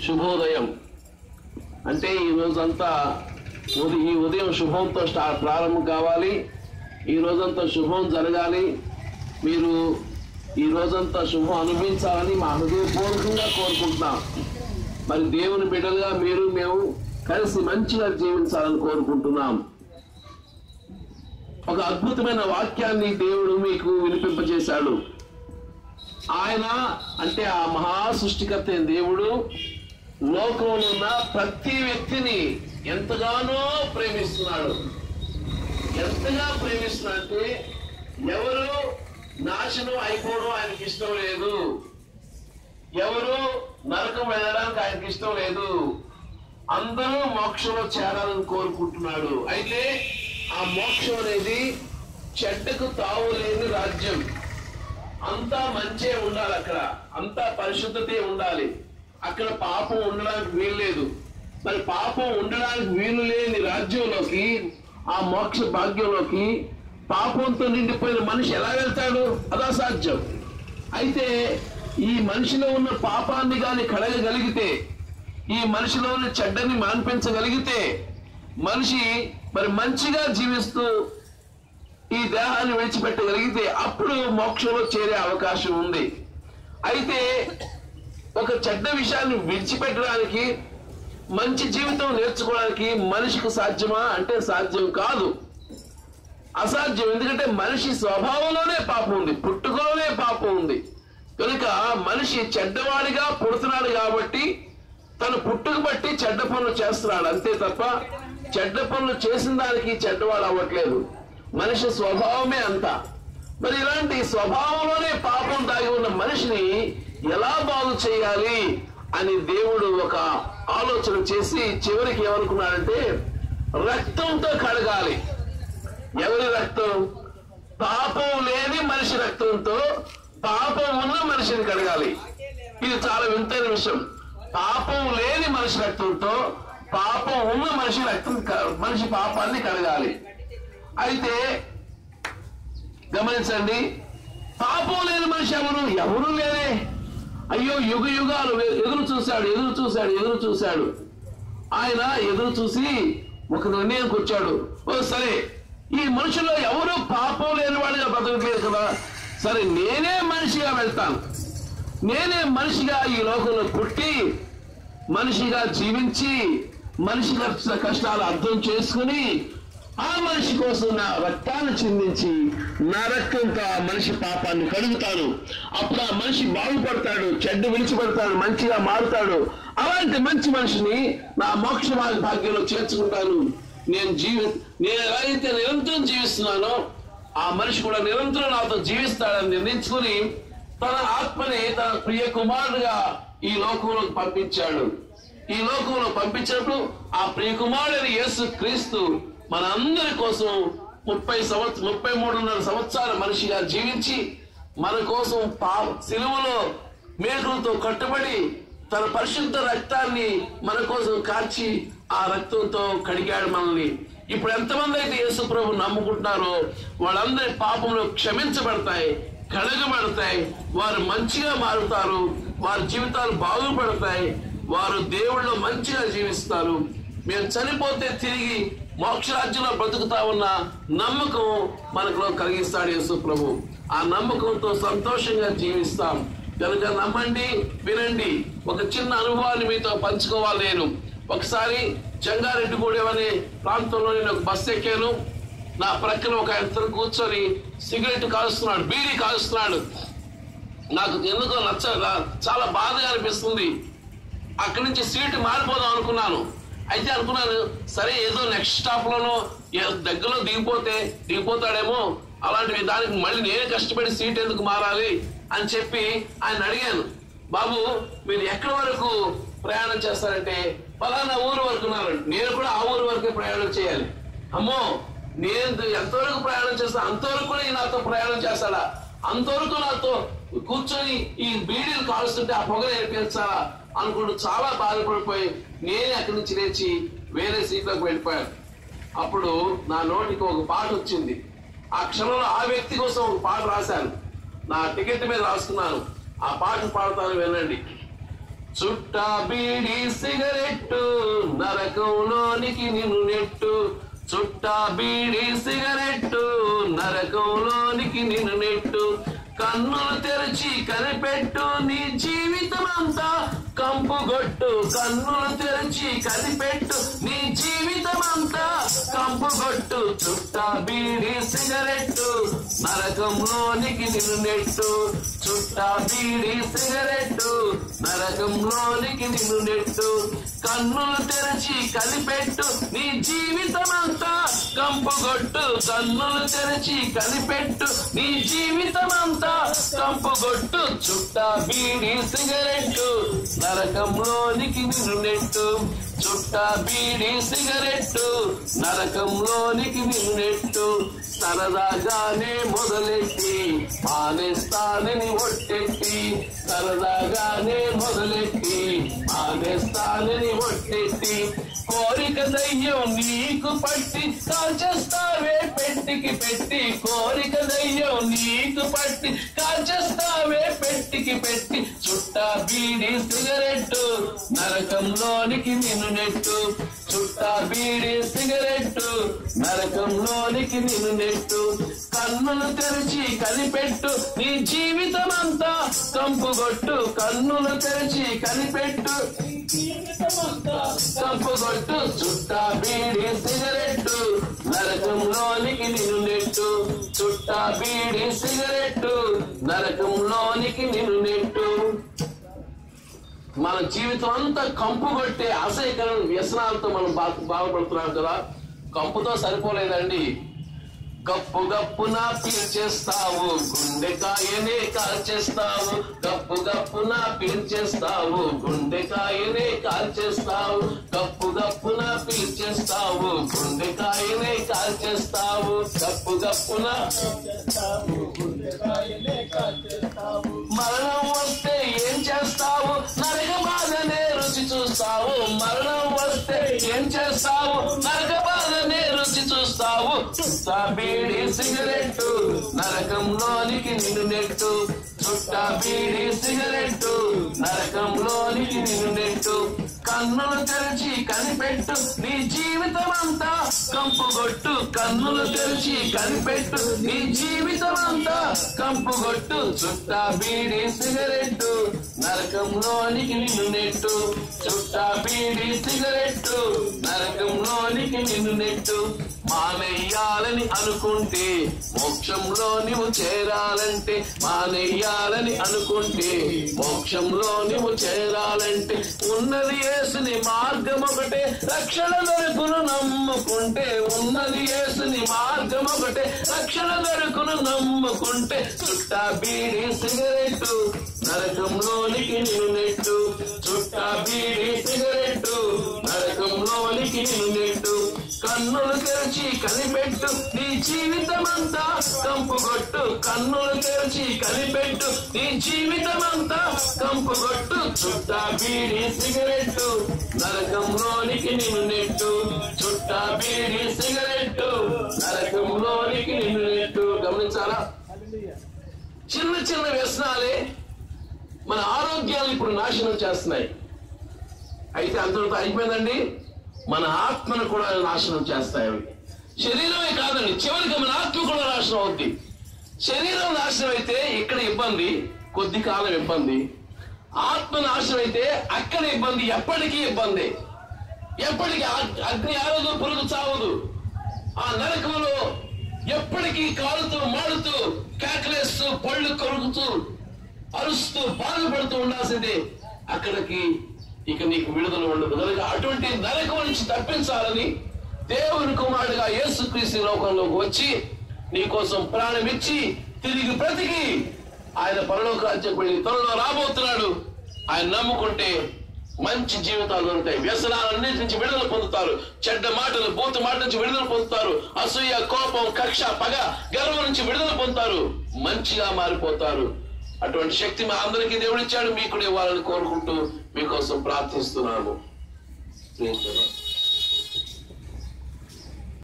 శుభోదయం అంటే ఈ రోజంతా ఉదయం ఈ ఉదయం శుభంతో స్టార్ట్ ప్రారంభం కావాలి ఈ రోజంతా శుభం జరగాలి మీరు ఈ రోజంతా శుభం అనుభవించాలని మా హృదయపూర్వకంగా కోరుకుంటున్నాం మరి దేవుని బిడ్డలుగా మీరు మేము కలిసి మంచిగా జీవించాలని కోరుకుంటున్నాం ఒక అద్భుతమైన వాక్యాన్ని దేవుడు మీకు వినిపింపజేశాడు ఆయన అంటే ఆ మహా సృష్టికర్త అయిన దేవుడు లోకంలో ఉన్న ప్రతి వ్యక్తిని ఎంతగానో ప్రేమిస్తున్నాడు ఎంతగా ప్రేమిస్తున్నాడంటే ఎవరు నాశనం అయిపోవడం ఆయనకి ఇష్టం లేదు ఎవరు నరకం వెళ్ళడానికి ఆయనకి ఇష్టం లేదు అందరూ మోక్షంలో చేరాలని కోరుకుంటున్నాడు అయితే ఆ మోక్షం అనేది చెడ్డకు తావు లేని రాజ్యం అంతా మంచే ఉండాలి అక్కడ అంతా పరిశుద్ధతే ఉండాలి అక్కడ పాపం ఉండడానికి వీలు లేదు మరి పాపం ఉండడానికి వీలు లేని రాజ్యంలోకి ఆ మోక్ష భాగ్యంలోకి పాపంతో నిండిపోయిన మనిషి ఎలా వెళ్తాడు అదా సాధ్యం అయితే ఈ మనిషిలో ఉన్న పాపాన్ని గాని కడగగలిగితే ఈ మనిషిలో ఉన్న చెడ్డని మాన్పించగలిగితే మనిషి మరి మంచిగా జీవిస్తూ ఈ దేహాన్ని విడిచిపెట్టగలిగితే అప్పుడు మోక్షంలో చేరే అవకాశం ఉంది అయితే ఒక చెడ్డ విషయాన్ని విడిచిపెట్టడానికి మంచి జీవితం నేర్చుకోవడానికి మనిషికి సాధ్యమా అంటే సాధ్యం కాదు అసాధ్యం ఎందుకంటే మనిషి స్వభావంలోనే పాపం ఉంది పుట్టుకలోనే పాపం ఉంది కనుక మనిషి చెడ్డవాడిగా పుడుతున్నాడు కాబట్టి తను పుట్టుకు బట్టి చెడ్డ పనులు చేస్తున్నాడు అంతే తప్ప చెడ్డ పనులు చేసిన దానికి చెడ్డవాడు అవ్వట్లేదు మనిషి స్వభావమే అంత మరి ఇలాంటి స్వభావంలోనే పాపం దాగి ఉన్న మనిషిని ఎలా బాగు చేయాలి అని దేవుడు ఒక ఆలోచన చేసి చివరికి ఏమనుకున్నాడంటే రక్తంతో కడగాలి ఎవరి రక్తం పాపం లేని మనిషి రక్తంతో పాపం ఉన్న మనిషిని కడగాలి ఇది చాలా వింతైన విషయం పాపం లేని మనిషి రక్తంతో పాపం ఉన్న మనిషి రక్తం క- మనిషి పాపాన్ని కడగాలి అయితే గమనించండి పాపం లేని మనిషి ఎవరు ఎవరు లేరే అయ్యో యుగ యుగాలు ఎదురు చూశాడు ఎదురు చూశాడు ఎదురు చూశాడు ఆయన ఎదురు చూసి ఒక నిర్ణయానికి వచ్చాడు ఓ సరే ఈ మనుషుల్లో ఎవరు పాపం లేని వాడిగా బతకట్లేదు కదా సరే నేనే మనిషిగా వెళ్తాను నేనే మనిషిగా ఈ లోకంలో పుట్టి మనిషిగా జీవించి మనిషి కష్ట- కష్టాలు అర్థం చేసుకుని ఆ మనిషి కోసం నా రక్తాన్ని చిందించి నా రక్తంతో ఆ మనిషి పాపాన్ని కడుగుతాను అప్పుడు ఆ మనిషి బాగుపడతాడు చెడ్డ విడిచిపెడతాడు మంచిగా మారుతాడు అలాంటి మంచి మనిషిని నా మోక్ష భాగ్య- భాగ్యంలో చేర్చుకుంటాను నేను జీవి నేను ఎలా అయితే నిరంతరం జీవిస్తున్నానో ఆ మనిషి కూడా నిరంతరం నాతో జీవిస్తాడని నిర్ణయించుకుని తన ఆత్మని తన ప్రియ కుమారుడుగా ఈ లోకంలోకి పంపించాడు ఈ లోకంలో పంపించినప్పుడు ఆ ప్రియ కుమారుడైన యేసు క్రీస్తు మనందరి కోసం ముప్పై సంవత్సరం ముప్పై మూడున్నర సంవత్సరాల మనిషిగా జీవించి మన కోసం పా సిలువలో మేకులతో కట్టుబడి తన పరిశుద్ధ రక్తాన్ని మన కోసం కార్చి ఆ రక్తంతో కడిగాడు మనల్ని ఇప్పుడు ఎంతమంది అయితే యేసు ప్రభు నమ్ముకుంటున్నారో వాళ్ళందరి పాపంలో క్షమించబడతాయి కడగబడతాయి వారు మంచిగా మారుతారు వారి జీవితాలు బాగుపడతాయి వారు దేవుళ్ళు మంచిగా జీవిస్తారు మేము చనిపోతే తిరిగి మోక్షరాజ్యంలో బ్రతుకుతా ఉన్న నమ్మకం మనకు కలిగిస్తాడు యేసు ప్రభు ఆ నమ్మకంతో సంతోషంగా జీవిస్తాం కనుక నమ్మండి వినండి ఒక చిన్న అనుభవాన్ని మీతో పంచుకోవాలి నేను ఒకసారి జంగారెడ్డిగూడెం అనే ప్రాంతంలో నేను ఒక బస్సు ఎక్కాను నా ప్రక్కన ఒక ఆయన కూర్చొని సిగరెట్ కాలుస్తున్నాడు బీడీ కాలుస్తున్నాడు నాకు ఎందుకో నచ్చ చాలా బాధగా అనిపిస్తుంది అక్కడి నుంచి సీటు మారిపోదాం అనుకున్నాను అయితే అనుకున్నాను సరే ఏదో నెక్స్ట్ స్టాప్ లోనో ఏ- దగ్గరలో దిగిపోతే దిగిపోతాడేమో అలాంటివి దానికి మళ్ళీ నేనే కష్టపడి సీట్ ఎందుకు మారాలి అని చెప్పి ఆయన అడిగాను బాబు మీరు ఎక్కడి వరకు ప్రయాణం చేస్తారంటే ఫలానా ఊరు వరకు ఉన్నారు నేను కూడా ఆ ఊరు వరకే ప్రయాణం చేయాలి అమ్మో నేను ఎంతవరకు ప్రయాణం చేస్తా అంతవరకు కూడా ఈయన నాతో ప్రయాణం చేస్తాడా అంతవరకు నాతో కూర్చొని ఈ బీడీలు కాలుస్తుంటే ఆ పొగ నేర్పించాలా అనుకుంటూ చాలా బాధపడిపోయి నేనే అక్కడి నుంచి లేచి వేరే సీట్లోకి వెళ్ళిపోయాను అప్పుడు నా నోటికి ఒక పాట వచ్చింది ఆ క్షణంలో ఆ వ్యక్తి కోసం ఒక పాట రాశాను నా టికెట్ మీద రాసుకున్నాను ఆ పాట పాడతాను వినండి చుట్టా బీడి సిగరెట్టు నరకంలోనికి నిన్ను నెట్టు చుట్టా బీడి సిగరెట్టు నరకంలోనికి నిన్ను నెట్టు కన్నులు తెరిచి కనిపెట్టు నీ జీవితం అంతా కంపుగొట్టు కన్నులు తెరిచి కనిపెట్టు నీ జీవితం అంతా కంపుగొట్టు చుట్టా బీడి సిగరెట్టు నరకంలోనికి నిన్ను నెట్టు చుట్టా బీడి సిగరెట్టు నరకంలోనికి నిన్ను నెట్టు కన్నులు తెరిచి కనిపెట్టు నీ జీవితం అంతా కంపుగొట్టు కన్నులు తెరిచి కనిపెట్టు నీ జీవితం అంతా కంపుగొట్టు చుట్టా బీడి సిగరెట్టు నరకంలోనికి నిన్ను నెట్టు చుట్టా బీడి సిగరెట్టు నరకంలోనికి నిన్ను నెట్టు సరదాగానే మొదలెట్టి మానేస్తానని ఒట్టెట్టి సరదాగానే మొదలెట్టి మానేస్తానని ఒట్టెట్టి కోరిక దయ్యం నీకు పట్టి కాల్చేస్తావే పెట్టికి పెట్టి కోరిక దయ్యం నీకు పట్టి కాల్చేస్తావే పెట్టికి పెట్టి చుట్టా బీడి సిగరెట్టు నరకంలోనికి నిన్ను నెట్టు చుట్టా బీడి సిగరెట్టు నరకంలోనికి నిన్ను నెట్టు కన్నులు తెరిచి కనిపెట్టు నీ జీవితం అంతా కంపుగొట్టు కన్నులు తెరిచి కనిపెట్టు కంపుగొట్టు చుట్టా బీడి సిగరెట్టు నరకంలోనికి నిన్ను నెట్టు చుట్టా బీడి సిగరెట్టు నరకంలోనికి నిన్ను నెట్టు మన జీవితం అంతా కంపు కొట్టే అసహ్యకరమైన వ్యసనాలతో మనం బా బాధపడుతున్నాం కదా కంపుతో సరిపోలేదండి గప్పు గప్పున పీల్చేస్తావు గుండెకాయనే కాల్చేస్తావు గప్పు గప్పున పీల్చేస్తావు గుండెకాయనే కాల్చేస్తావు గప్పు గప్పున పీల్చేస్తావు గుండెకాయనే కాల్చేస్తావు గప్పు గప్పున మరణం వస్తే ఏం చేస్తావు నరక బాధనే రుచి చూస్తావు మరణం వస్తే ఏం చేస్తావు నరక బాధనే రుచి చూస్తావు చుట్టా బీడి సిగరెట్టు నరకంలోనికి నిన్ను నెట్టు చుట్టా బీడి సిగరెట్టు నరకంలోనికి నిన్ను నెట్టు కన్నులు తెరిచి కనిపెట్టు నీ జీవితం అంతా కంపుగొట్టు కన్నులు తెరిచి కనిపెట్టు నీ జీవితం అంతా కంపుగొట్టు చుట్టా బీడి సిగరెట్టు నరకంలోనికి నిన్ను నెట్టు చుట్టా బీడి సిగరెట్టు నరకంలోనికి నిన్ను నెట్టు మానేయాలని అనుకుంటే మోక్షంలో నువ్వు చేరాలంటే మానేయాలని అనుకుంటే మోక్షంలో నువ్వు చేరాలంటే ఉన్నది యేసుని మార్గం ఒకటే రక్షణ దొరుకును నమ్ముకుంటే ఉన్నది యేసుని మార్గం ఒకటే రక్షణ దొరుకును నమ్ముకుంటే చుట్టా బీడి సిగరెట్టు నరకంలోనికి నిన్ను నెట్టు చుట్టా బీడి సిగరెట్టు నరకంలోనికి నిన్ను నెట్టు కన్నులు తెరిచి కనిపెట్టు నీ జీవితం అంతా కంపుగొట్టు కన్నులు తెరిచి కనిపెట్టు నీ జీవితం అంతా కంపుగొట్టు చుట్టా బీడి సిగరెట్టు నరకంలోనికి నిన్ను నెట్టు చుట్టా బీడి సిగరెట్టు నరకంలోనికి నిన్ను నెట్టు గమనించాలా చిన్న చిన్న వ్యసనాలే మన ఆరోగ్యాలు ఇప్పుడు నాశనం చేస్తున్నాయి అయితే అంతటితో అయిపోయిందండి మన ఆత్మను కూడా నాశనం చేస్తాయి అవి శరీరమే కాదండి చివరికి మన ఆత్మ కూడా నాశనం అవుద్ది శరీరం నాశనం అయితే ఇక్కడ ఇబ్బంది కొద్ది కాలం ఇబ్బంది ఆత్మ నాశనం అయితే అక్కడ ఇబ్బంది ఎప్పటికీ ఇబ్బంది ఎప్పటికీ అగ్- అగ్ని ఆరదు పురుగు చావదు ఆ నరకములో ఎప్పటికీ కాలుతూ మాడుతూ కేకలేస్తూ పళ్ళు కొరుకుతూ అరుస్తూ బాధపడుతూ ఉండాల్సిందే అక్కడికి ఇక నీకు విడుదల ఉండదు కనుక అటువంటి నరకం నుంచి తప్పించాలని దేవుని కుమారుడుగా యేసుక్రీస్తు ఈ లోకంలోకి వచ్చి నీ కోసం ప్రాణం ఇచ్చి తిరిగి బ్రతికి ఆయన పరలోక రాజ్యం వెళ్ళి త్వరలో రాబోతున్నాడు ఆయన నమ్ముకుంటే మంచి జీవితాలు దొరుకుతాయి వ్యసనాలన్నిటి నుంచి విడుదల పొందుతారు చెడ్డ మాటలు బూతు మాట నుంచి విడుదల పొందుతారు అసూయ కోపం కక్ష పగ గర్వం నుంచి విడుదల పొందుతారు మంచిగా మారిపోతారు అటువంటి శక్తి మా అందరికీ దేవుడిచ్చాడు మీకు కూడా ఇవ్వాలని కోరుకుంటూ మీకోసం ప్రార్థిస్తున్నాను ప్రేమ